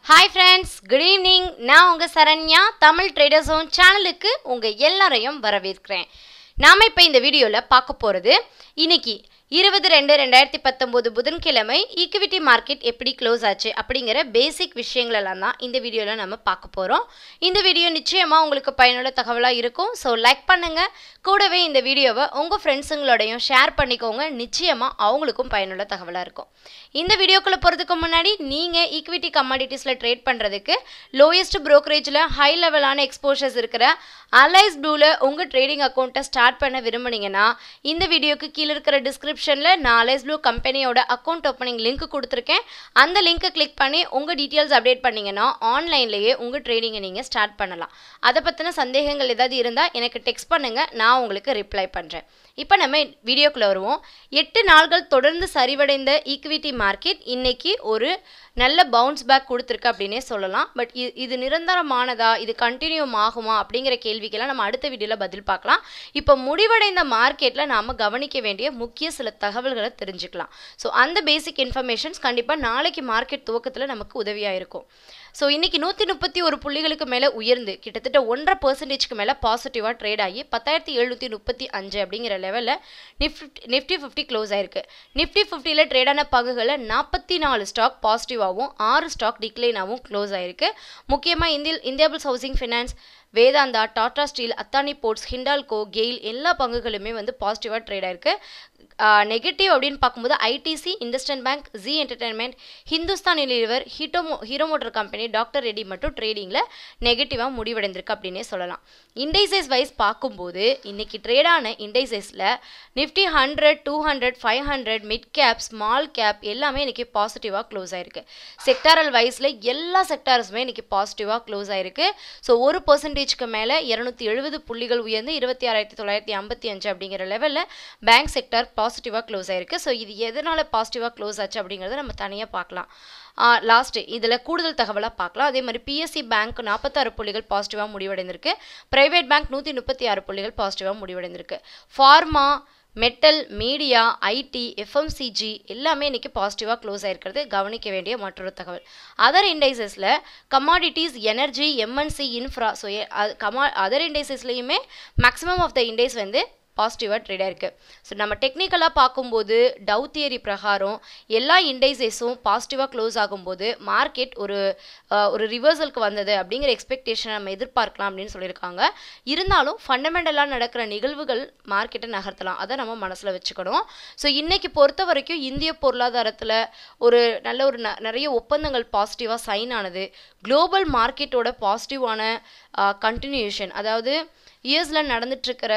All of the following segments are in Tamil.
ஹாய் ஃப்ரெண்ட்ஸ் குட் ஈவினிங் நான் உங்கள் சரண்யா தமிழ் ட்ரேடர் ஜோன் சேனலுக்கு உங்கள் எல்லாரையும் வரவேற்கிறேன் நாம் இப்போ இந்த வீடியோவில் பார்க்க போகிறது இன்னைக்கு இருபது ரெண்டு ரெண்டாயிரத்தி பத்தொம்போது புதன்கிழமை ஈக்விட்டி மார்க்கெட் எப்படி க்ளோஸ் ஆச்சு அப்படிங்கிற பேசிக் விஷயங்களெல்லாம் தான் இந்த வீடியோவில் நம்ம பார்க்க போகிறோம் இந்த வீடியோ நிச்சயமாக உங்களுக்கு பயனுள்ள தகவலாக இருக்கும் ஸோ லைக் பண்ணுங்கள் கூடவே இந்த வீடியோவை உங்கள் ஃப்ரெண்ட்ஸுங்களோடையும் ஷேர் பண்ணிக்கோங்க நிச்சயமாக அவங்களுக்கும் பயனுள்ள தகவலாக இருக்கும் இந்த வீடியோக்குள்ளே போகிறதுக்கு முன்னாடி நீங்கள் ஈக்விட்டி கமாடிட்டிஸில் ட்ரேட் பண்ணுறதுக்கு லோயஸ்ட் ப்ரோக்கரேஜில் ஹை லெவலான எக்ஸ்போஷர்ஸ் இருக்கிற அலைஸ் ப்ளூவில் உங்கள் ட்ரேடிங் அக்கௌண்ட்டை ஸ்டார்ட் பண்ண விரும்புனீங்கன்னா இந்த வீடியோக்கு கீழே இருக்கிற டிஸ்கிரிப்ஷனில் நான் அலைஸ் ப்ளூ கம்பெனியோட அக்கௌண்ட் ஓப்பனிங் லிங்க் கொடுத்துருக்கேன் அந்த லிங்க்கை கிளிக் பண்ணி உங்கள் டீட்டெயில்ஸ் அப்டேட் பண்ணிங்கன்னா ஆன்லைன்லேயே உங்கள் ட்ரேடிங்கை நீங்கள் ஸ்டார்ட் பண்ணலாம் அதை பற்றின சந்தேகங்கள் ஏதாவது இருந்தால் எனக்கு டெக்ஸ்ட் பண்ணுங்கள் நான் உங்களுக்கு ரிப்ளை பண்ணுறேன் இப்போ நம்ம வீடியோக்குள்ளே வருவோம் எட்டு நாள்கள் தொடர்ந்து சரிவடைந்த ஈக்விட்டி மார்க்கெட் இன்னைக்கு ஒரு நல்ல பவுன்ஸ் பேக் கொடுத்துருக்கு அப்படின்னே சொல்லலாம் பட் இது நிரந்தரமானதா இது கண்டினியூ ஆகுமா அப்படிங்கிற கேள்விக்கெல்லாம் நம்ம அடுத்த வீடியோவில் பதில் பார்க்கலாம் இப்போ முடிவடைந்த மார்க்கெட்டில் நாம் கவனிக்க வேண்டிய முக்கிய சில தகவல்களை தெரிஞ்சுக்கலாம் ஸோ அந்த பேசிக் இன்ஃபர்மேஷன்ஸ் கண்டிப்பாக நாளைக்கு மார்க்கெட் துவக்கத்தில் நமக்கு உதவியாக இருக்கும் ஸோ இன்னைக்கு நூற்றி முப்பத்தி ஒரு புள்ளிகளுக்கு மேலே உயர்ந்து கிட்டத்தட்ட ஒன்றரை பர்சன்டேஜ்க்கு மேலே பாசிட்டிவாக ட்ரேட் ஆகி பத்தாயிரத்தி எழுநூற்றி முப்பத்தி அஞ்சு அப்படிங்கிற லெவலில் நிஃப்டி நிஃப்டி ஃபிஃப்டி க்ளோஸ் ஆயிருக்கு நிஃப்டி ஃபிஃப்டியில் ட்ரேடான பங்குகளில் நாற்பத்தி நாலு ஸ்டாக் பாசிட்டிவாகவும் ஆறு ஸ்டாக் டிக்ளைனாகவும் க்ளோஸ் ஆயிருக்கு முக்கியமாக இந்திய Indiabulls housing finance Vedanta Tata steel Adani ports Hindalco GAIL எல்லா பங்குகளுமே வந்து பாசிட்டிவாக ட்ரேட் ஆயிருக்கு நெகட்டிவ் அப்படின்னு பார்க்கும்போது ITC IndusInd bank Zee entertainment Hindustan Unilever ஹீட்டோ Hero motor company doctor Reddy மட்டும் ட்ரேடிங்கில் நெகட்டிவாக முடிவடைந்திருக்கு அப்படின்னே சொல்லலாம் இண்டைசைஸ் வைஸ் பார்க்கும்போது இன்னைக்கு ட்ரேடான இண்டைசைஸில் Nifty hundred two hundred five hundred mid cap small cap எல்லாமே இன்னைக்கு பாசிட்டிவாக க்ளோஸ் ஆயிருக்கு செக்டாரல் வைஸில் எல்லா செக்டார்ஸுமே இன்னைக்கு பாசிட்டிவாக க்ளோஸ் ஆயிருக்கு ஸோ ஒரு பர்சன்டேஜ்க்கு மேலே இரநூத்தி எழுபது புள்ளிகள் உயர்ந்து இருபத்தி ஆறாயிரத்தி தொள்ளாயிரத்தி ஐம்பத்தி அஞ்சு அப்படிங்கிற லெவலில் பேங்க் செக்டார் பாசிட்டிவாக க்ளோஸ் ஆயிருக்கு ஸோ இது எதனால் பாசிட்டிவாக க்ளோஸ் ஆச்சு அப்படிங்கிறத நம்ம தனியாக பார்க்கலாம் லாஸ்ட்டு இதில் கூடுதல் தகவலாக பார்க்கலாம் அதே மாதிரி பிஎஸ்சி பேங்க் நாற்பத்தாறு புள்ளிகள் பாசிட்டிவாக முடிவடைந்திருக்கு ப்ரைவேட் பேங்க் நூற்றி முப்பத்தி ஆறு புள்ளிகள் பாசிட்டிவாக முடிவடைந்திருக்கு pharma metal media IT FMCG எல்லாமே இன்றைக்கி பாசிட்டிவாக க்ளோஸ் ஆயிருக்கிறது கவனிக்க வேண்டிய மற்றொரு தகவல் அதர் இண்டைசஸில் commodities energy MNC infra so கமா அதர் இண்டைசஸ்லேயுமே மேக்ஸிமம் ஆஃப் த இண்டைஸ் வந்து பாசிட்டிவாக ட்ரேட் ஆயிருக்கு ஸோ நம்ம டெக்னிக்கலாக பார்க்கும்போது டவு தியரி பிரகாரம் எல்லா இண்டைசஸும் பாசிட்டிவாக க்ளோஸ் ஆகும்போது மார்க்கெட் ஒரு ஒரு ரிவர்சலுக்கு வந்தது அப்படிங்கிற எக்ஸ்பெக்டேஷனை நம்ம எதிர்பார்க்கலாம் அப்படின்னு சொல்லியிருக்காங்க இருந்தாலும் ஃபண்டமெண்டலாக நடக்கிற நிகழ்வுகள் மார்க்கெட்டை நகர்த்தலாம் அதை நம்ம மனசில் வச்சுக்கணும் ஸோ இன்றைக்கி பொறுத்த வரைக்கும் இந்திய பொருளாதாரத்தில் ஒரு நல்ல ஒரு ந நிறைய ஒப்பந்தங்கள் பாசிட்டிவாக சைன் ஆனது குளோபல் மார்க்கெட்டோட பாசிட்டிவான கண்டினியூஷன் அதாவது யூஎஸில் நடந்துட்டுருக்கிற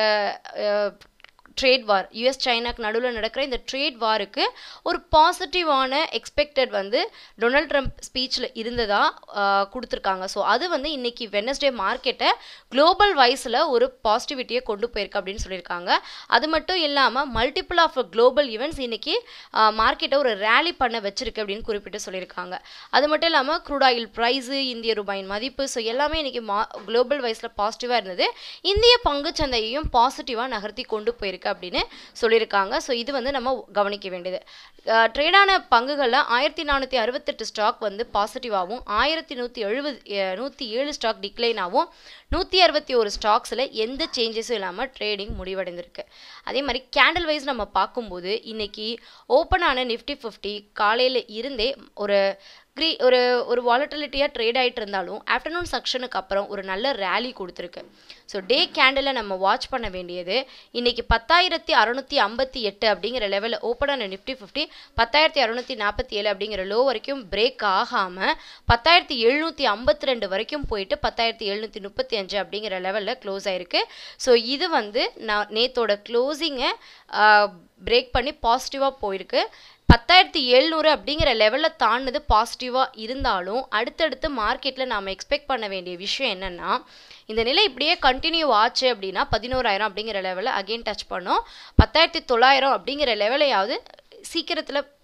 ட்ரேட் வார் யூஎஸ் சைனாக்கு நடுவில் நடக்கிற இந்த ட்ரேட் வாருக்கு ஒரு பாசிட்டிவான எக்ஸ்பெக்டட் வந்து டொனால்ட் ட்ரம்ப் ஸ்பீச்சில் இருந்ததாக கொடுத்துருக்காங்க ஸோ அது வந்து இன்னைக்கு வெனஸ்டே மார்க்கெட்டை குளோபல் வைஸில் ஒரு பாசிட்டிவிட்டியை கொண்டு போயிருக்கு அப்படின்னு சொல்லியிருக்காங்க அது மட்டும் இல்லாமல் மல்டிபிள் ஆஃப் குளோபல் ஈவெண்ட்ஸ் இன்னைக்கு மார்க்கெட்டை ஒரு ரேலி பண்ண வச்சிருக்கு அப்படின்னு குறிப்பிட்டு சொல்லியிருக்காங்க அது மட்டும் இல்லாமல் க்ரூட் ஆயில் ப்ரைஸு இந்திய ரூபாயின் மதிப்பு ஸோ எல்லாமே இன்னைக்கு மா குளோபல் வைஸில் பாசிட்டிவாக இருந்தது இந்திய பங்குச்சந்தையையும் பாசிட்டிவாக நகர்த்தி கொண்டு போயிருக்கு இருக்குது அப்படின்னு சொல்லியிருக்காங்க ஸோ இது வந்து நம்ம கவனிக்க வேண்டியது ட்ரேடான பங்குகளில் ஆயிரத்தி நானூற்றி அறுபத்தெட்டு ஸ்டாக் வந்து பாசிட்டிவாகவும் ஆயிரத்தி நூற்றி எழுபது நூற்றி ஏழு ஸ்டாக் டிக்ளைனாகவும் நூற்றி அறுபத்தி ஒரு ஸ்டாக்ஸில் எந்த சேஞ்சஸும் இல்லாமல் ட்ரேடிங் முடிவடைந்திருக்கு அதே மாதிரி கேண்டில் வைஸ் நம்ம பார்க்கும்போது இன்னைக்கு ஓப்பனான நிஃப்டி ஃபிஃப்டி காலையில் இருந்தே ஒரு க்ரீ ஒரு ஒரு வாலட்டிலிட்டியாக ட்ரேட் ஆகிட்டு இருந்தாலும் ஆஃப்டர்நூன் செக்ஷனுக்கு அப்புறம் ஒரு நல்ல ரேலி கொடுத்துருக்கு ஸோ டே கேண்டில் நம்ம வாட்ச் பண்ண வேண்டியது இன்றைக்கி பத்தாயிரத்தி அறநூற்றி ஐம்பத்தி எட்டு அப்படிங்கிற லெவலில் ஓப்பனான நிஃப்டி ஃபிஃப்டி பத்தாயிரத்தி அறநூற்றி நாற்பத்தி ஏழு அப்படிங்கிற லோ வரைக்கும் பிரேக் ஆகாமல் பத்தாயிரத்தி எழுநூற்றி ஐம்பத்தி ரெண்டு வரைக்கும் போயிட்டு பத்தாயிரத்தி எழுநூற்றி முப்பத்தி அஞ்சு அப்படிங்கிற லெவலில் க்ளோஸ் ஆயிருக்கு ஸோ இது வந்து நான் நேத்தோட க்ளோசிங்கை பிரேக் பண்ணி பாசிட்டிவாக போயிருக்கு பத்தாயிரத்தி எழுநூறு அப்படிங்கிற லெவலில் தாண்டினது பாசிட்டிவாக இருந்தாலும் அடுத்தடுத்து மார்க்கெட்டில் நாம் எக்ஸ்பெக்ட் பண்ண வேண்டிய விஷயம் என்னென்னா இந்த நிலை இப்படியே கண்டினியூ ஆச்சு அப்படின்னா பதினோராயிரம் அப்படிங்கிற லெவலில் அகெயின் டச் பண்ணோம் பத்தாயிரத்தி தொள்ளாயிரம் அப்படிங்கிற லெவலையாவது சீக்கிரத்தில்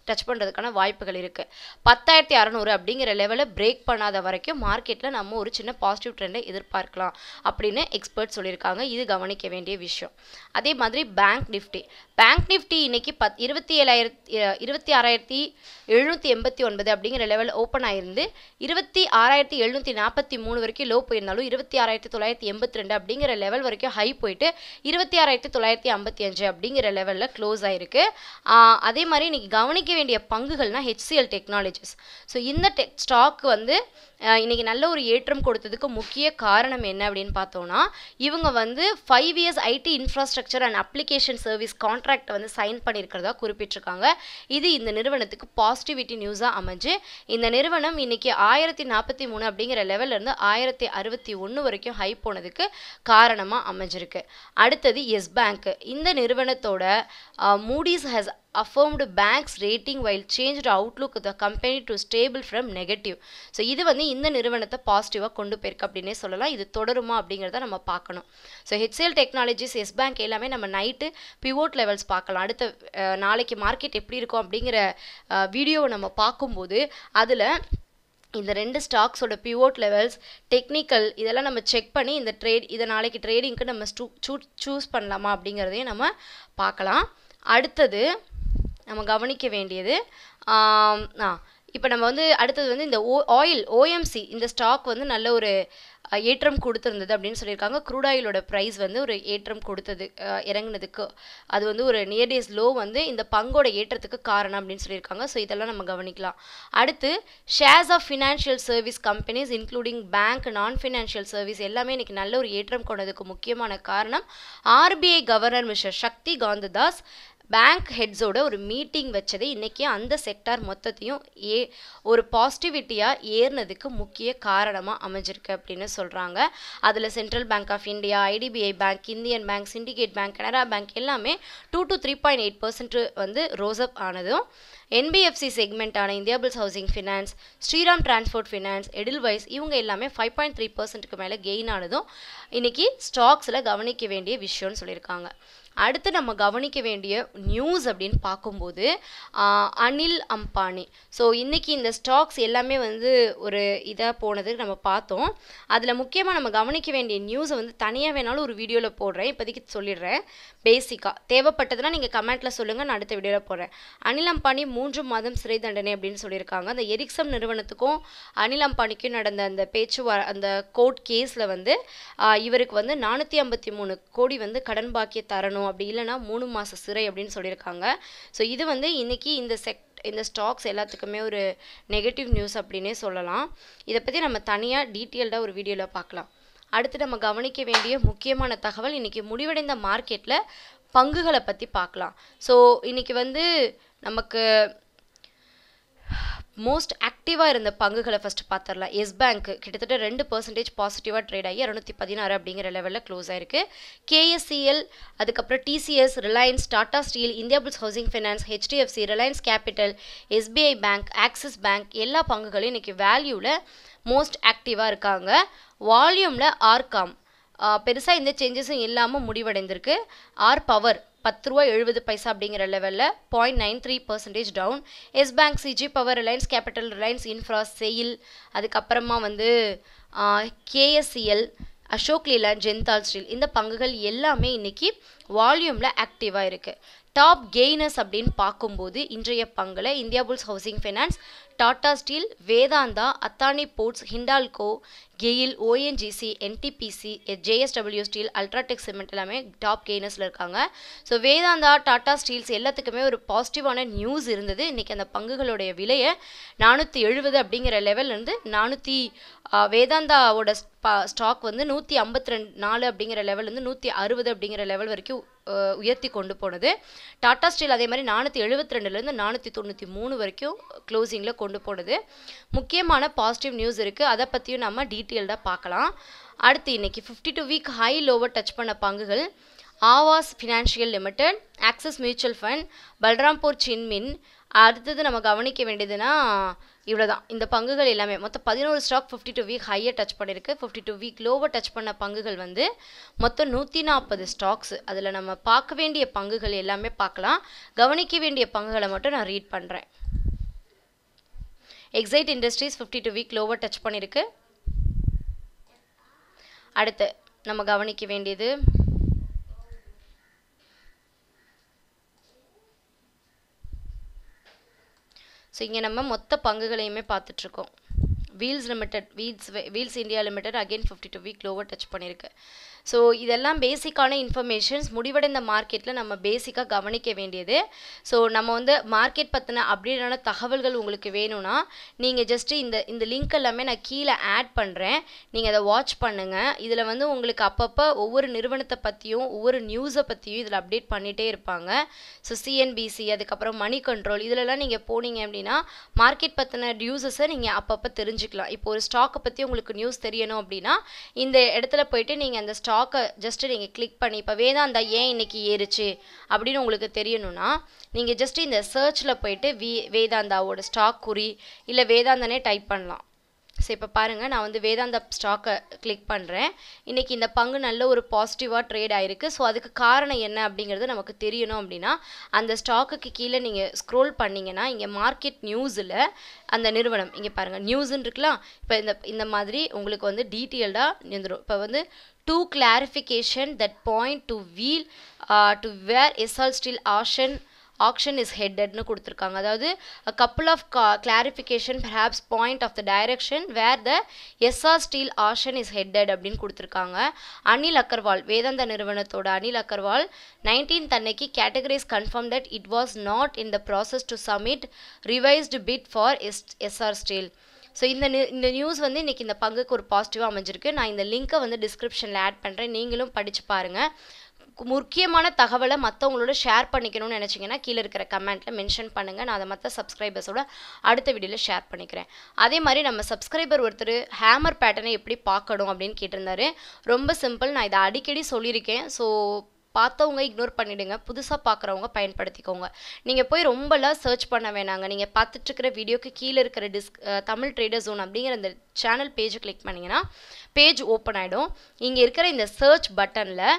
டச் பண்ணுறதுக்கான வாய்ப்புகள் இருக்குது பத்தாயிரத்தி அறநூறு அப்படிங்கிற லெவலில் பிரேக் பண்ணாத வரைக்கும் மார்க்கெட்டில் நம்ம ஒரு சின்ன பாசிட்டிவ் ட்ரெண்டை எதிர்பார்க்கலாம் அப்படின்னு எக்ஸ்பர்ட் சொல்லியிருக்காங்க இது கவனிக்க வேண்டிய விஷயம் அதே மாதிரி பேங்க் நிஃப்டி பேங்க் நிஃப்டி இன்னைக்கு பத் இருபத்தி ஏழாயிரத்தி இருபத்தி ஆறாயிரத்தி எழுநூற்றி எண்பத்தி ஒன்பது அப்படிங்கிற லெவல் ஓப்பன் ஆயிருந்து இருபத்தி ஆறாயிரத்தி எழுநூற்றி நாற்பத்தி மூணு வரைக்கும் லோ போயிருந்தாலும் இருபத்தி ஆறாயிரத்தி தொள்ளாயிரத்தி எண்பத்தி ரெண்டு அப்படிங்கிற லெவல் வரைக்கும் ஹை போயிட்டு இருபத்தி ஆறாயிரத்தி தொள்ளாயிரத்தி ஐம்பத்தி அஞ்சு அப்படிங்கிற லெவலில் க்ளோஸ் ஆயிருக்கு ஆஹ் அதே மாதிரி இன்னைக்கு கவனிக்க வேண்டிய பங்குகள்னா ஹெச்சிஎல் டெக்னாலஜிஸ் ஸோ இந்த டெக் ஸ்டாக் வந்து ஆஹ் இன்னைக்கு நல்ல ஒரு ஏற்றம் கொடுத்ததுக்கு முக்கிய காரணம் என்ன அப்படின்னு பார்த்தோம்னா இவங்க வந்து five years IT infrastructure and application service contract வந்து சைன் பண்ணியிருக்கிறதா குறிப்பிட்டிருக்காங்க இது இந்த நிறுவனத்துக்கு பாசிட்டிவிட்டி நியூஸாக அமைஞ்சு இந்த நிறுவனம் இன்னைக்கு ஆயிரத்தி நாற்பத்தி மூணு அப்படிங்கிற லெவல்ல இருந்து ஆயிரத்தி அறுபத்தி ஒன்று வரைக்கும் ஹை போனதுக்கு காரணமாக அமைஞ்சிருக்கு அடுத்தது எஸ் பேங்க் இந்த நிறுவனத்தோட Moody's has affirmed banks rating while changed outlook of the company to stable from negative so இது வந்து இந்த நிறுவனத்தை பாசிட்டிவாக கொண்டு போயிருக்கு அப்படின்னே சொல்லலாம் இது தொடருமா அப்படிங்கிறத நம்ம பார்க்கணும் so HCL technologies Yes bank எல்லாமே நம்ம நைட்டு பிவோட் லெவல்ஸ் பார்க்கலாம் அடுத்த அஹ், நாளைக்கு மார்க்கெட் எப்படி இருக்கும் அப்படிங்கிற வீடியோவை நம்ம பார்க்கும்போது அதில் இந்த ரெண்டு ஸ்டாக்ஸோட பிவோட் லெவல்ஸ் டெக்னிக்கல் இதெல்லாம் நம்ம செக் பண்ணி இந்த ட்ரேட் இதை நாளைக்கு ட்ரேடிங்க்கு நம்ம ஸ்டூ சூஸ் பண்ணலாமா அப்படிங்கிறதையும் நம்ம பார்க்கலாம் அடுத்தது நம்ம கவனிக்க வேண்டியது ஆம், ஆ இப்போ நம்ம வந்து அடுத்தது வந்து இந்த ஓ ஆயில் ஓஎம்சி இந்த ஸ்டாக் வந்து நல்ல ஒரு அஹ், ஏற்றம் கொடுத்துருந்தது அப்படின்னு சொல்லியிருக்காங்க க்ரூட் ஆயிலோட ப்ரைஸ் வந்து ஒரு ஏற்றம் கொடுத்தது அஹ், இறங்குனதுக்கு அது வந்து ஒரு நியர் டேஸ் லோ வந்து இந்த பங்கோட ஏற்றத்துக்கு காரணம் அப்படின்னு சொல்லியிருக்காங்க ஸோ இதெல்லாம் நம்ம கவனிக்கலாம் அடுத்து shares of financial service companies including bank நான் ஃபினான்ஷியல் சர்வீஸ் எல்லாமே இன்னைக்கு நல்ல ஒரு ஏற்றம் கொண்டதுக்கு முக்கியமான காரணம் RBI governor mister Shakti Kantadas bank ஹெட்ஸோட ஒரு மீட்டிங் வச்சது இன்னைக்கு அந்த செக்டார் மொத்தத்தையும் ஏ ஒரு பாசிட்டிவிட்டியாக ஏறினதுக்கு முக்கிய காரணமாக அமைஞ்சிருக்கு அப்படின்னு சொல்கிறாங்க அதில் central bank of India IDBI bank Indian bank Syndicate bank Canara bank எல்லாமே two to three point eight percent வந்து ரோஸ்அப் ஆனதும் என்பிஎஃப்சி செக்மெண்ட்டான Indiabulls housing finance Shriram transport finance Edelweiss இவங்க எல்லாமே ஃபைவ் பாயிண்ட் த்ரீ பர்சன்ட்டுக்கு மேலே கெயின் ஆனதும் இன்னைக்கு ஸ்டாக்ஸில் கவனிக்க வேண்டிய விஷயம்னு சொல்லியிருக்காங்க அடுத்து நம்ம கவனிக்க வேண்டிய நியூஸ் அப்படின்னு பார்க்கும்போது ஆஹ், அனில் அம்பானி ஸோ இன்னைக்கு இந்த ஸ்டாக்ஸ் எல்லாமே வந்து ஒரு இதாக போனது நம்ம பார்த்தோம் அதில் முக்கியமாக நம்ம கவனிக்க வேண்டிய நியூஸை வந்து தனியாக வேணாலும் ஒரு வீடியோவில் போடுறேன் இப்போதைக்கு சொல்லிடுறேன் பேசிக்காக தேவைப்பட்டதுன்னா நீங்கள் கமெண்ட்டில் சொல்லுங்கள் நான் அடுத்த வீடியோவில் போடுறேன் அனில் அம்பானி மூன்று மாதம் சிறை தண்டனை அப்படின்னு சொல்லியிருக்காங்க அந்த எரிக்சம் நிறுவனத்துக்கும் அனில் அம்பானிக்கும் நடந்த அந்த பேச்சு அந்த கோர்ட் கேஸில் வந்து ஆஹ், இவருக்கு வந்து நானூற்றி ஐம்பத்தி மூணு கோடி வந்து கடன் பாக்கிய தரணும் அப்படி இல்லைன்னா மூணு மாத சிறை அப்படின்னு சொல்லியிருக்காங்க ஸோ இது வந்து இன்னைக்கு இந்த செக் இந்த ஸ்டாக்ஸ் எல்லாத்துக்குமே ஒரு நெகட்டிவ் நியூஸ் அப்படின்னே சொல்லலாம் இதை பற்றி நம்ம தனியாக டீட்டெயில்டாக ஒரு வீடியோவில் பார்க்கலாம் அடுத்து நம்ம கவனிக்க வேண்டிய முக்கியமான தகவல் இன்னைக்கு முடிவடைந்த மார்க்கெட்டில் பங்குகளை பற்றி பார்க்கலாம் ஸோ இன்னைக்கு வந்து நமக்கு மோஸ்ட் ஆக்டிவாக இருந்த பங்குகளை ஃபர்ஸ்ட் பார்த்துடலாம் எஸ் பேங்க் கிட்டத்தட்ட ரெண்டு பர்சன்டேஜ் பாசிட்டிவாக ட்ரேட் ஆகி இரநூத்தி பதினாறு அப்படிங்கிற லெவலில் க்ளோஸ் ஆயிருக்கு கேஎஸ்சிஎல் அதுக்கப்புறம் TCS Reliance Tata steel India bulls housing finance HDFC Reliance capital SBI bank Axis bank எல்லா பங்குகளும் இன்னைக்கு வேல்யூவில் மோஸ்ட் ஆக்டிவாக இருக்காங்க வால்யூமில் ஆர்காம் பெருசாக எந்த சேஞ்சஸும் இல்லாமல் முடிவடைந்திருக்கு ஆர் பவர் பத்து ரூபா எழுபது பைசா அப்படிங்கிற லெவலில் point nine three percentage down Yes bank CG power Reliance capital Reliance infra SAIL அதுக்கப்புறமா வந்து KSCL Ashok Leyland Jindal steel இந்த பங்குகள் எல்லாமே இன்னைக்கு வால்யூமில் ஆக்டிவாக இருக்குது டாப் கெய்னர்ஸ் அப்படின்னு பார்க்கும்போது இன்றைய பங்குல India bulls housing finance Tata steel Vedanta Adani ports Hindalco GAIL ONGC NTPC JSW steel UltraTech cement எல்லாமே டாப் கெய்னர்ஸில் இருக்காங்க ஸோ வேதாந்தா டாடா ஸ்டீல்ஸ் எல்லாத்துக்குமே ஒரு பாசிட்டிவான நியூஸ் இருந்தது இன்றைக்கி அந்த பங்குகளுடைய விலையை நானூற்றி எழுபது அப்படிங்கிற லெவல்லேருந்து நானூற்றி வேதாந்தாவோட ஸ்டாக் வந்து நூற்றி ஐம்பத்தி ரெண்டு நாலு அப்படிங்கிற லெவல்லேருந்து நூற்றி அறுபது அப்படிங்கிற லெவல் வரைக்கும் அஹ், உயர்த்தி கொண்டு போனது டாடா ஸ்டீல் அதே மாதிரி நானூற்றி எழுபத்தி ரெண்டுலேருந்து நானூற்றி தொண்ணூற்றி மூணு வரைக்கும் க்ளோசிங்கில் கொண்டு போனது முக்கியமான பாசிட்டிவ் நியூஸ் இருக்குது அதை பற்றியும் நம்ம டீட்டெயில்டாக பார்க்கலாம் அடுத்து இன்னைக்கு fifty two week high lower touch பண்ண பங்குகள் Aavas financial limited Axis mutual fund Balrampur சின்மின் அடுத்தது நம்ம கவனிக்க வேண்டியதுன்னா இவ்வளோதான் இந்த பங்குகள் எல்லாமே மொத்தம் பதினோரு ஸ்டாக் ஃபிஃப்டி டூ வீக் ஹையை டச் பண்ணியிருக்கு ஃபிஃப்டி டூ வீக் லோவை டச் பண்ண பங்குகள் வந்து மொத்தம் நூற்றி நாற்பது ஸ்டாக்ஸ் அதில் நம்ம பார்க்க வேண்டிய பங்குகள் எல்லாமே பார்க்கலாம் கவனிக்க வேண்டிய பங்குகளை மட்டும் நான் ரீட் பண்ணுறேன் Exide industries fifty two week லோவை டச் பண்ணியிருக்கு அடுத்து நம்ம கவனிக்க வேண்டியது ஸோ இங்கே நம்ம மொத்த பங்குகளையுமே பார்த்துட்ருக்கோம் wheels limited wheels wheels India limited again fifty two week lower touch பண்ணியிருக்கு ஸோ இதெல்லாம் பேசிக்கான இன்ஃபர்மேஷன்ஸ் முடிவடைந்த மார்க்கெட்டில் நம்ம பேசிக்காக கவனிக்க வேண்டியது ஸோ நம்ம வந்து மார்க்கெட் பற்றின அப்டேட்டான தகவல்கள் உங்களுக்கு வேணும்னா நீங்கள் ஜஸ்ட்டு இந்த இந்த லிங்க் எல்லாமே நான் கீழே ஆட் பண்ணுறேன் நீங்கள் அதை வாட்ச் பண்ணுங்கள் இதில் வந்து உங்களுக்கு அப்பப்போ ஒவ்வொரு நிறுவனத்தை பற்றியும் ஒவ்வொரு நியூஸை பற்றியும் இதில் அப்டேட் பண்ணிகிட்டே இருப்பாங்க ஸோ சிஎன்பிசி அதுக்கப்புறம் மணி கண்ட்ரோல் இதிலலாம் நீங்கள் போனீங்க அப்படின்னா மார்க்கெட் பற்றின நியூஸஸை நீங்கள் அப்பப்போ தெரிஞ்சுக்கலாம் இப்போ ஒரு ஸ்டாக்கை பற்றி உங்களுக்கு நியூஸ் தெரியணும் அப்படின்னா இந்த இடத்துல போயிட்டு நீங்கள் அந்த ஸ்டாக்கை ஜஸ்ட்டு நீங்கள் கிளிக் பண்ணி இப்போ வேதாந்தா ஏன் இன்னைக்கு ஏறுச்சு அப்படின்னு உங்களுக்கு தெரியணும்னா நீங்கள் ஜஸ்ட் இந்த சர்ச்சில் போயிட்டு வி வேதாந்தாவோட ஸ்டாக் குறி இல்லை வேதாந்தனே டைப் பண்ணலாம் ஸோ இப்போ பாருங்கள் நான் வந்து வேதாந்தா ஸ்டாக்கை கிளிக் பண்ணுறேன் இன்றைக்கி இந்த பங்கு நல்ல ஒரு பாசிட்டிவாக ட்ரேட் ஆயிருக்கு ஸோ அதுக்கு காரணம் என்ன அப்படிங்கிறது நமக்கு தெரியணும் அப்படின்னா அந்த ஸ்டாக்குக்கு கீழே நீங்கள் ஸ்க்ரோல் பண்ணிங்கன்னா இங்கே மார்க்கெட் நியூஸில் அந்த நிறுவனம் இங்கே பாருங்கள் நியூஸ்ன்னு இருக்கலாம் இப்போ இந்த இந்த மாதிரி உங்களுக்கு வந்து டீட்டெயில்டாக இருந்துடும் இப்போ வந்து to clarification that point to wheel to where Essar steel action action is ஹெட்டட்னு கொடுத்துருக்காங்க அதாவது a couple of clarification perhaps point of the direction where the Essar steel action is headed அப்படின்னு கொடுத்துருக்காங்க அனில் அக்கர்வால் வேதாந்தா நிறுவனத்தோட அனில் அக்கர்வால் நைன்டீன்த் அன்னைக்கு categorically confirm that it was not in the process to submit revised bid for எஸ் எஸ்ஆர் ஸ்டீல் ஸோ இந்த நி- இந்த நியூஸ் வந்து இன்றைக்கி இந்த பங்குக்கு ஒரு பாசிட்டிவாக அமைஞ்சிருக்கு நான் இந்த லிங்க்கை வந்து டிஸ்கிரிப்ஷனில் ஆட் பண்ணுறேன் நீங்களும் படித்து பாருங்கள் முக்கியமான தகவலை மற்றவங்களோட ஷேர் பண்ணிக்கணும்னு நினச்சிங்கன்னா கீழே இருக்கிற கமெண்ட்டில் மென்ஷன் பண்ணுங்கள் நான் அதை மற்ற சப்ஸ்கிரைபர்ஸோட அடுத்த வீடியோவில் ஷேர் பண்ணிக்கிறேன் அதே மாதிரி நம்ம சப்ஸ்கிரைபர் ஒருத்தர் ஹேமர் பேட்டர்னை எப்படி பார்க்கணும் அப்படின்னு கேட்டிருந்தாரு ரொம்ப சிம்பிள் நான் இதை அடிக்கடி சொல்லியிருக்கேன் ஸோ பார்த்தவங்க இக்னோர் பண்ணிடுங்க புதுசாக பார்க்குறவங்க பயன்படுத்திக்கோங்க நீங்கள் போய் ரொம்பலாம் சர்ச் பண்ண வேணாங்க நீங்கள் பார்த்துட்டு இருக்கிற வீடியோக்கு கீழே இருக்கிற டிஸ்க் அஹ், தமிழ் ட்ரேடர் ஜோன் அப்படிங்கிற இந்த சேனல் பேஜை கிளிக் பண்ணிங்கன்னா பேஜ் ஓப்பன் ஆகிடும் இங்கே இருக்கிற இந்த சர்ச் பட்டனில்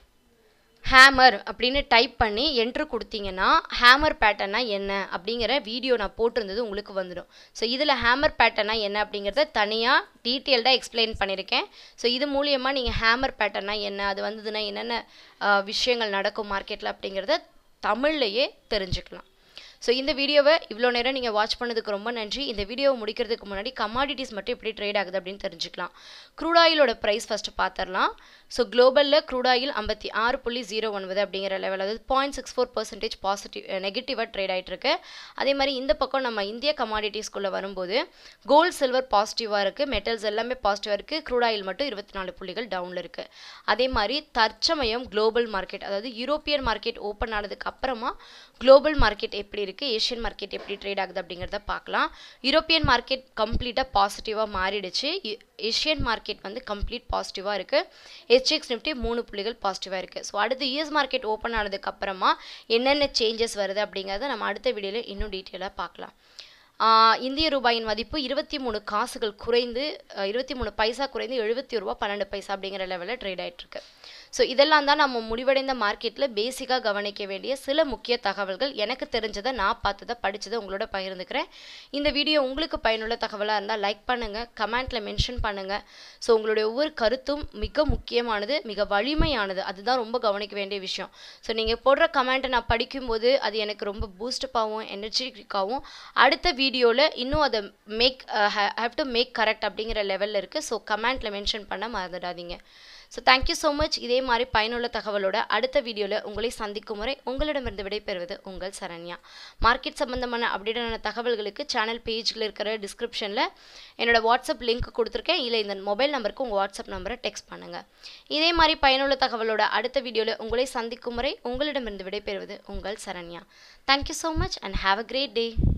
ஹேமர் அப்படின்னு டைப் பண்ணி என்ட்ரு கொடுத்தீங்கன்னா ஹேமர் பேட்டர்னா என்ன அப்படிங்கிற வீடியோ நான் போட்டிருந்தது உங்களுக்கு வந்துடும் ஸோ இதில் ஹேமர் பேட்டர்னா என்ன அப்படிங்கிறத தனியாக டீட்டெயில்டாக எக்ஸ்பிளைன் பண்ணியிருக்கேன் ஸோ இது மூலியமாக நீங்கள் ஹேமர் பேட்டர்னா என்ன அது வந்ததுன்னா என்னென்ன ஆஹ், விஷயங்கள் நடக்கும் மார்க்கெட்டில் அப்படிங்கிறத தமிழ்லையே தெரிஞ்சுக்கலாம் ஸோ இந்த வீடியோவை இவ்வளோ நேரம் நீங்கள் வாட்ச் பண்ணதுக்கு ரொம்ப நன்றி இந்த வீடியோவை முடிக்கிறதுக்கு முன்னாடி கமாடிட்டிஸ் மட்டும் எப்படி ட்ரேட் ஆகுது அப்படின்னு தெரிஞ்சுக்கலாம் க்ரூட் ஆயிலோட ப்ரைஸ் ஃபஸ்ட்டு பார்த்துடலாம் ஸோ குளோபலில் க்ரூட் ஆயில் ஐம்பத்தி ஆறு புள்ளி ஜீரோ ஒன்பது அப்படிங்கிற லெவல் அதாவது point six four percentage positive நெகட்டிவாக ட்ரேட் ஆகிட்டு இருக்கு அதே மாதிரி இந்த பக்கம் நம்ம இந்திய கமாடிட்டிஸ்குள்ளே வரும்போது கோல்டு சில்வர் பாசிட்டிவாக இருக்குது மெட்டல்ஸ் எல்லாமே பாசிட்டிவாக இருக்குது க்ரூட் ஆயில் மட்டும் இருபத்தி நாலு புள்ளிகள் டவுனில் இருக்குது அதே மாதிரி தற்சமயம் குளோபல் மார்க்கெட் அதாவது யூரோப்பியன் மார்க்கெட் ஓப்பன் ஆனதுக்கு அப்புறமா குளோபல் மார்க்கெட் எப்படி இருக்குது ஏஷியன் மார்க்கெட் எப்படி ட்ரேட் ஆகுது அப்படிங்கிறத பார்க்கலாம் யூரோப்பியன் மார்க்கெட் கம்ப்ளீட்டாக பாசிட்டிவாக மாறிடுச்சு ஏ- ஏஷியன் மார்க்கெட் வந்து கம்ப்ளீட் பாசிட்டிவாக இருக்குது ஹெச்எக்ஸ் நிஃப்டி மூணு புள்ளிகள் பாசிட்டிவாக இருக்குது ஸோ அடுத்து யூஎஸ் மார்க்கெட் ஓப்பன் ஆனதுக்கு அப்புறமா என்னென்ன சேஞ்சஸ் வருது அப்படிங்கிறத நம்ம அடுத்த வீடியோவில் இன்னும் டீட்டெயிலாக பார்க்கலாம் ஆஹ் இந்திய ரூபாயின் மதிப்பு இருபத்தி மூணு காசுகள் குறைந்து இருபத்தி மூணு பைசா குறைந்து எழுபத்தி ரூபா பன்னெண்டு பைசா அப்படிங்கிற லெவலில் ட்ரேட் ஆயிட்டு இருக்கு ஸோ இதெல்லாம் தான் நம்ம முடிவடைந்த மார்க்கெட்டில் பேசிக்காக கவனிக்க வேண்டிய சில முக்கிய தகவல்கள் எனக்கு தெரிஞ்சதை நான் பார்த்ததை படித்ததை உங்களோட பகிர்ந்துக்கிறேன் இந்த வீடியோ உங்களுக்கு பயனுள்ள தகவலாக இருந்தால் லைக் பண்ணுங்கள் கமெண்ட்டில் மென்ஷன் பண்ணுங்கள் ஸோ உங்களுடைய ஒவ்வொரு கருத்தும் மிக முக்கியமானது மிக வலிமையானது அதுதான் ரொம்ப கவனிக்க வேண்டிய விஷயம் ஸோ நீங்கள் போடுற கமெண்ட்டை நான் படிக்கும்போது அது எனக்கு ரொம்ப பூஸ்டப்பாகவும் எனர்ஜெட்டிக்காகவும் அடுத்த வீடியோவில் இன்னும் அதை make have to make correct அப்படிங்கிற லெவலில் இருக்குது ஸோ கமெண்ட்டில் மென்ஷன் பண்ண மறந்துடாதீங்க ஸோ தேங்க்யூ ஸோ மச் இதே மாதிரி பயனுள்ள தகவலோட அடுத்த வீடியோவில் உங்களை சந்திக்கும் முறை உங்களிடமிருந்து விடைபெறுவது உங்கள் சரண்யா மார்க்கெட் சம்பந்தமான அப்டேட்டான தகவல்களுக்கு சேனல் பேஜில் இருக்கிற டிஸ்கிரிப்ஷனில் என்னோட வாட்ஸ்அப் லிங்க் கொடுத்துருக்கேன் இல்லை இந்த மொபைல் நம்பருக்கு உங்கள் வாட்ஸ்அப் நம்பரை டெக்ஸ்ட் பண்ணுங்கள் இதே மாதிரி பயனுள்ள தகவலோட அடுத்த வீடியோவில் உங்களை சந்திக்கும் முறை உங்களிடமிருந்து விடைபெறுவது உங்கள் Saranya thank you so much and have a great day